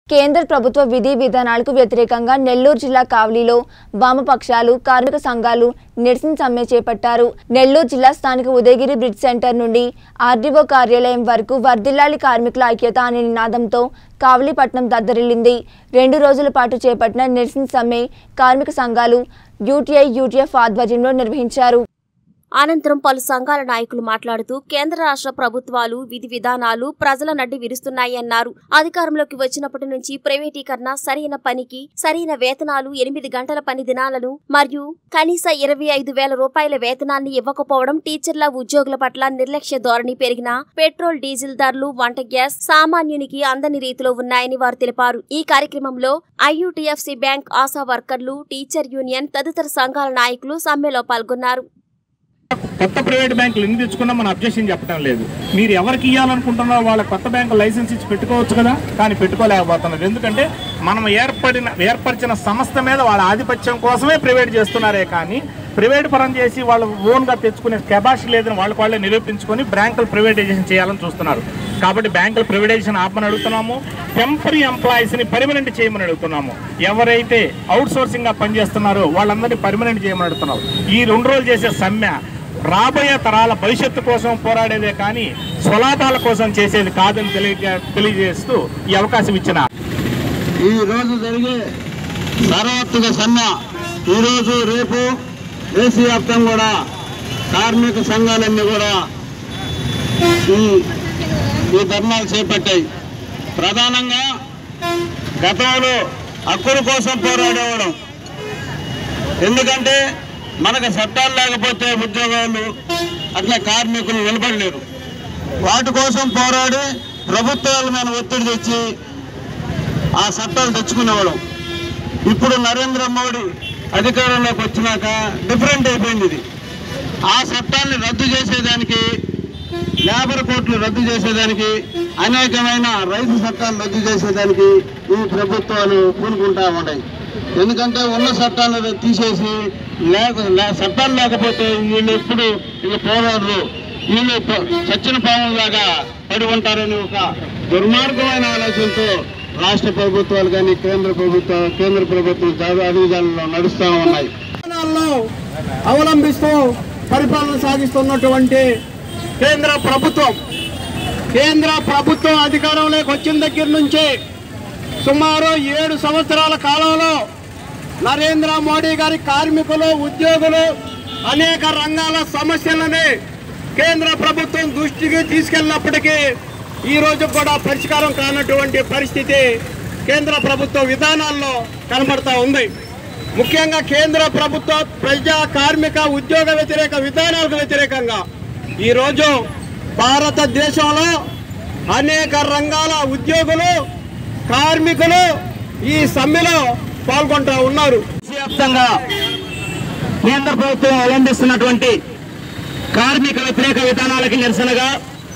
కేంద్ర ప్రభుత్వ విధి విధానాలకు వ్యతిరేకంగా నెల్లూరు జిల్లా కావలిలో వామపక్షాలు కార్మిక సంఘాలు నిరసన సమ్మె చేపట్టారు నెల్లూరు జిల్లా స్థానిక ఉదయగిరి బ్రిడ్జ్ సెంటర్ నుండి ఆర్డీఓ కార్యాలయం వరకు వర్ధిల్లాలి కార్మికుల ఐక్యత అనే నినాదంతో కావలిపట్నం దద్దరిల్లింది రెండు రోజుల పాటు చేపట్టిన నిరసన సమ్మె కార్మిక సంఘాలు యూటీఐ యూటీఎఫ్ ఆధ్వర్యంలో నిర్వహించారు అనంతరం పలు సంఘాల నాయకులు మాట్లాడుతూ కేంద్ర రాష్ట్ర ప్రభుత్వాలు విధి విధానాలు ప్రజల నడ్డి విరుస్తున్నాయి అన్నారు అధికారంలోకి వచ్చినప్పటి నుంచి ప్రైవేటీకరణ సరైన పనికి సరైన వేతనాలు ఎనిమిది గంటల పని దినాలను మరియు కనీస ఇరవై ఐదు వేల రూపాయల వేతనాన్ని ఇవ్వకపోవడం టీచర్ల ఉద్యోగుల పట్ల నిర్లక్ష్య ధోరణి పెరిగిన పెట్రోల్ డీజిల్ ధరలు వంట గ్యాస్ సామాన్యునికి అందని రీతిలో ఉన్నాయని వారు తెలిపారు ఈ కార్యక్రమంలో ఐయుటిఎఫ్సి బ్యాంక్ ఆశా వర్కర్లు టీచర్ యూనియన్ తదితర సంఘాల నాయకులు సమ్మెలో పాల్గొన్నారు కొత్త ప్రైవేట్ బ్యాంకులు ఎన్ని తెచ్చుకున్నా మనం అబ్జెక్షన్ చెప్పడం లేదు మీరు ఎవరికి ఇవ్వాలనుకుంటున్నారో వాళ్ళ కొత్త బ్యాంకు లైసెన్స్ ఇచ్చి పెట్టుకోవచ్చు కదా కానీ పెట్టుకోలేకపోతున్నారు ఎందుకంటే మనం ఏర్పడిన ఏర్పరిచిన సంస్థ మీద వాళ్ళ ఆధిపత్యం కోసమే ప్రైవేట్ చేస్తున్నారే కానీ ప్రైవేట్ పరం చేసి వాళ్ళు ఓన్గా తెచ్చుకునే కెపాసిటీ లేదని వాళ్ళకి వాళ్ళే నిరూపించుకొని బ్యాంకులు ప్రైవేటైజేషన్ చేయాలని చూస్తున్నారు కాబట్టి బ్యాంకులు ప్రైవేటైజేషన్ ఆపమని అడుగుతున్నాము టెంపరీ ఎంప్లాయీస్ని పర్మనెంట్ చేయమని అడుగుతున్నాము ఎవరైతే అవుట్ సోర్సింగ్గా పనిచేస్తున్నారో వాళ్ళందరినీ పర్మనెంట్ చేయమని అడుగుతున్నాం ఈ రెండు రోజులు చేసే సమ్మె రాబోయే తరాల భవిష్యత్తు కోసం పోరాడేదే కానీ స్వలాభాల కోసం చేసేది కాదని తెలియ తెలియజేస్తూ ఈ అవకాశం ఇచ్చిన ఈ రోజు జరిగే సర్వత్రిక సమ్మె ఈరోజు రేపు దేశవ్యాప్తంగా కూడా కార్మిక సంఘాలన్నీ కూడా ఈ ఈ ధర్నాలు చేపట్టాయి ప్రధానంగా గతంలో హక్కుల కోసం పోరాడేవాళ్ళం ఎందుకంటే మనకు చట్టాలు లేకపోతే ఉద్యోగాలు అట్లా కార్మికులు నిలబడలేరు వాటి కోసం పోరాడి ప్రభుత్వాల మీద ఒత్తిడి తెచ్చి ఆ చట్టాలు తెచ్చుకునేవాళ్ళం ఇప్పుడు నరేంద్ర మోడీ అధికారంలోకి వచ్చినాక డిఫరెంట్ అయిపోయింది ఇది ఆ చట్టాన్ని రద్దు చేసేదానికి లేబర్ కోర్టులు రద్దు చేసేదానికి అనేకమైన రైతు చట్టాలు రద్దు చేసేదానికి ఈ ప్రభుత్వాలు పూనుకుంటా ఉన్నాయి ఎందుకంటే ఉన్న చట్టాలను తీసేసి లేక లే- చట్టాలు లేకపోతే వీళ్ళు ఎప్పుడు వీళ్ళు పోరాడరు వీళ్ళు ప- చచ్చిన పాములాగా పడి ఉంటారని ఒక దుర్మార్గమైన ఆలోచనతో రాష్ట్ర ప్రభుత్వాలు కానీ కేంద్ర ప్రభుత్వ కేంద్ర ప్రభుత్వం చాలా అధివిధానంలో నడుస్తూ ఉన్నాయి విధానాలను అవలంబిస్తూ పరిపాలన సాగిస్తున్నటువంటి కేంద్ర ప్రభుత్వం కేంద్ర ప్రభుత్వం అధికారంలోకి వచ్చిన దగ్గర నుంచి సుమారు ఏడు సంవత్సరాల కాలంలో నరేంద్ర మోడీ గారి కార్మికులు ఉద్యోగులు అనేక రంగాల సమస్యలని కేంద్ర ప్రభుత్వం దృష్టికి తీసుకెళ్ళినప్పటికీ ఈ రోజు కూడా పరిష్కారం కానటువంటి పరిస్థితి కేంద్ర ప్రభుత్వ విధానాల్లో కనబడతా ఉంది ముఖ్యంగా కేంద్ర ప్రభుత్వ ప్రజా కార్మిక ఉద్యోగ వ్యతిరేక విధానాలకు వ్యతిరేకంగా ఈరోజు భారతదేశంలో అనేక రంగాల ఉద్యోగులు కార్మికులు ఈ సమ్మెలో పాల్గొంటా ఉన్నారు దేశవ్యాప్తంగా కేంద్ర ప్రభుత్వం అవలంబిస్తున్నటువంటి కార్మిక వ్యతిరేక విధానాలకి నిరసనగా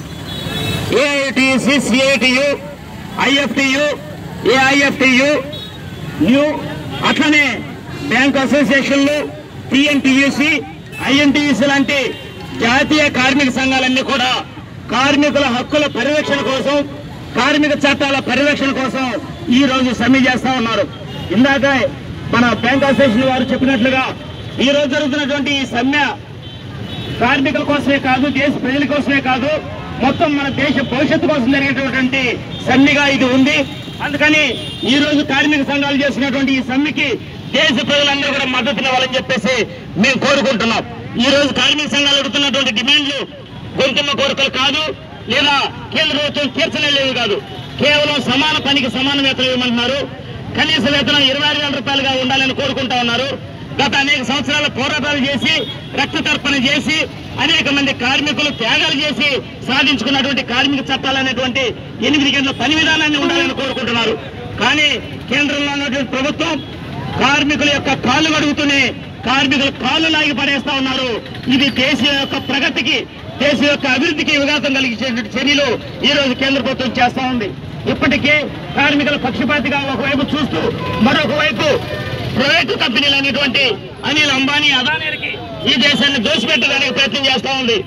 AITC CITU IFTU AIFTU new అట్లనే బ్యాంక్ అసోసియేషన్లు టిఎన్టీయూసి ఐఎన్టీయూసి లాంటి జాతీయ కార్మిక సంఘాలన్నీ కూడా కార్మికుల హక్కుల పరిరక్షణ కోసం కార్మిక చట్టాల పరిరక్షణ కోసం ఈ రోజు సమ్మె చేస్తా ఉన్నారు ఇందాక మన బ్యాంక్ అసోసియేషన్ వారు చెప్పినట్లుగా ఈ రోజు జరుగుతున్నటువంటి ఈ సమ్మె కార్మికుల కోసమే కాదు దేశ ప్రజల కోసమే కాదు మొత్తం మన దేశ భవిష్యత్తు కోసం జరిగేటటువంటి సమ్మెగా ఇది ఉంది అందుకని ఈ రోజు కార్మిక సంఘాలు చేసినటువంటి ఈ సమ్మెకి దేశ ప్రజలందరూ కూడా మద్దతు ఇవ్వాలని చెప్పేసి మేము కోరుకుంటున్నాం ఈ రోజు కార్మిక సంఘాలు అడుగుతున్నటువంటి డిమాండ్లు గొంతుమ్మ కోరికలు కాదు లేదా కేంద్ర ప్రభుత్వం తీర్చలేవి కాదు కేవలం సమాన పనికి సమాన వేతనం ఇవ్వమంటున్నారు కనీస వేతనం ఇరవై ఆరు వేల రూపాయలుగా ఉండాలని కోరుకుంటా ఉన్నారు గత అనేక సంవత్సరాల పోరాటాలు చేసి రక్త తర్పణ చేసి అనేక మంది కార్మికులు త్యాగాలు చేసి సాధించుకున్నటువంటి కార్మిక చట్టాలు అనేటువంటి ఎనిమిది గంటల పని విధానాన్ని ఉండాలని కోరుకుంటున్నారు కానీ కేంద్రంలో ఉన్నటువంటి ప్రభుత్వం కార్మికుల యొక్క కాళ్ళు గడుగుతూనే కార్మికుల కాళ్ళు లాగి పడేస్తా ఉన్నారు ఇది దేశం యొక్క ప్రగతికి దేశం యొక్క అభివృద్ధికి విఘాతం కలిగించేటువంటి చర్యలు ఈ రోజు కేంద్ర ప్రభుత్వం చేస్తా ఉంది ఇప్పటికే కార్మికుల పక్షపాతిగా ఒకవైపు చూస్తూ మరొక వైపు ప్రైవేటు కంపెనీలు అనేటువంటి అనిల్ అంబానీ అదానీలకి ఈ దేశాన్ని దోషిపెట్టడానికి ప్రయత్నం చేస్తా ఉంది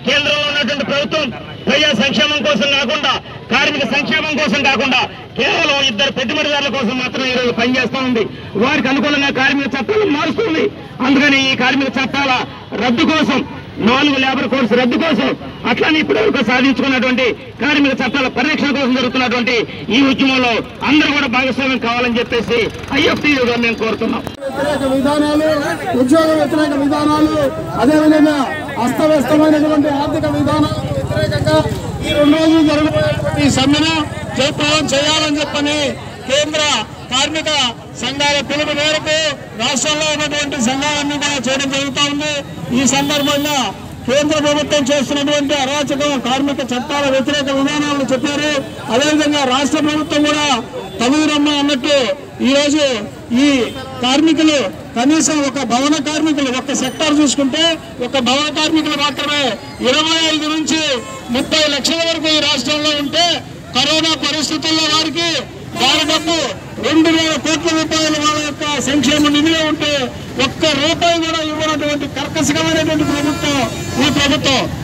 కేంద్రంలో ఉన్నటువంటి ప్రభుత్వం ప్రజా సంక్షేమం కోసం కాకుండా కార్మిక సంక్షేమం కోసం కాకుండా కేవలం ఇద్దరు పెట్టుబడిదారుల కోసం మాత్రం ఈ రోజు పనిచేస్తా ఉంది వారికి అనుకూలంగా కార్మిక చట్టాలను మారుస్తుంది అందుకని ఈ కార్మిక చట్టాల రద్దు కోసం నాలుగు లేబర్ కోర్సు రద్దు కోసం అట్లానే ఇప్పటి వరకు సాధించుకున్నటువంటి కార్మిక చట్టాల పరిరక్షణ కోసం జరుగుతున్నటువంటి ఈ ఉద్యమంలో అందరూ కూడా భాగస్వామ్యం కావాలని చెప్పేసి ఐఎఫ్టీయూగా మేము కోరుతున్నాం వ్యతిరేక విధానాలు ఉద్యోగ వ్యతిరేక విధానాలు అదేవిధంగా అస్తవ్యస్తమైనటువంటి ఆర్థిక విధానాలకు వ్యతిరేకంగా ఈ రెండు రోజులు జరగబోయేటువంటి ఈ సమ్మెను జయప్రదం చేయాలని చెప్పని కేంద్ర కార్మిక సంఘాల పిలుపు మేరకు రాష్ట్రంలో ఉన్నటువంటి సంఘాలన్నీ కూడా చేయడం జరుగుతూ ఉంది ఈ సందర్భంగా కేంద్ర ప్రభుత్వం చేస్తున్నటువంటి అరాచక కార్మిక చట్టాల వ్యతిరేక విధానాలను చెప్పారు అదేవిధంగా రాష్ట్ర ప్రభుత్వం కూడా తగురమ్మ అన్నట్టు ఈ రోజు ఈ కార్మికులు కనీసం ఒక భవన కార్మికులు ఒక సెక్టార్ చూసుకుంటే ఒక భవన కార్మికులు మాత్రమే ఇరవై ఐదు నుంచి ముప్పై లక్షల వరకు ఈ రాష్ట్రంలో ఉంటే కరోనా పరిస్థితుల్లో వారికి వారి డబ్బు రెండు వేల కోట్ల రూపాయలు వాళ్ళ యొక్క సంక్షేమ నిధిలో ఉంటే ఒక్క రూపాయి కూడా ఇవ్వనటువంటి కర్కశకమైనటువంటి ప్రభుత్వం ఈ ప్రభుత్వం